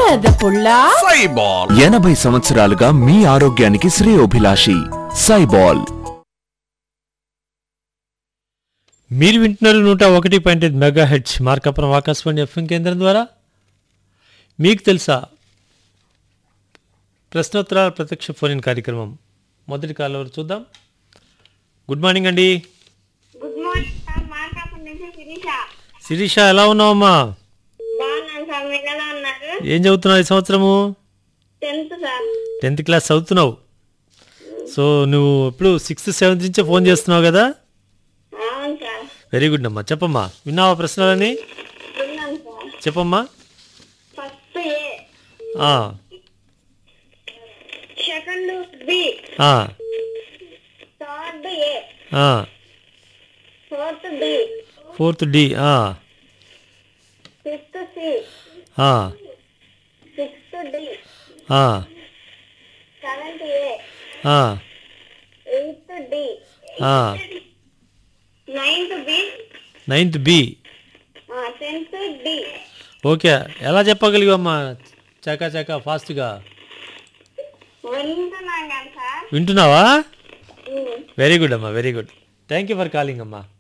బురద పుల్ల సైబాల్ ఎనభై సంవత్సరాలుగా మీ ఆరోగ్యానికి శ్రేయోభిలాషి సైబాల్ మీరు వింటున్నారు నూట ఒకటి పాయింట్ ఐదు megahertz Markapuram Akashvani FM కేంద్రం ద్వారా మీకు తెలుసా ప్రశ్నోత్తరాల ప్రత్యక్ష ఫోన్ ఇన్ కార్యక్రమం మొదటి కాల్ ఎవరు చూద్దాం గుడ్ మార్నింగ్ అండి గుడ్ మార్నింగ్ సార్ మార్కాపురం నుంచి శిరీష శిరీష ఎలా ఉన్నావమ్మా బాగున్నాను సార్ మీరు ఎలా ఉన్నారు ఏం చదువుతున్నావు ఈ సంవత్సరము టెన్త్ సార్ టెన్త్ క్లాస్ చదువుతున్నావు సో నువ్వు ఇప్పుడు సిక్స్త్ సెవెంత్ నుంచే ఫోన్ చేస్తున్నావు కదా అవును సార్ వెరీ గుడ్ అమ్మా చెప్పమ్మా విన్నావా ప్రశ్నలని విన్నాను సార్ చెప్పమ్మా ఫస్ట్ ఏ ఆ, సెకండ్ బి ఆ, థర్డ్ ఏ ఆ. ఫోర్త్ బి ఫోర్త్ డి ఆ, ఫిఫ్త్ సి ఆ, సిక్స్త్ డి ఆ, సెవెంత్ ఏ ఆ, ఎయిత్ డి ఆ. Ninth B ninth B tenth D okay ఎలా చెప్పగలిగామ్మా చకా చకా ఫాస్ట్గా వింటున్నాం కదా సార్ వింటున్నావా ఉమ్. వెరీ గుడ్ అమ్మా very good thank you for calling అమ్మా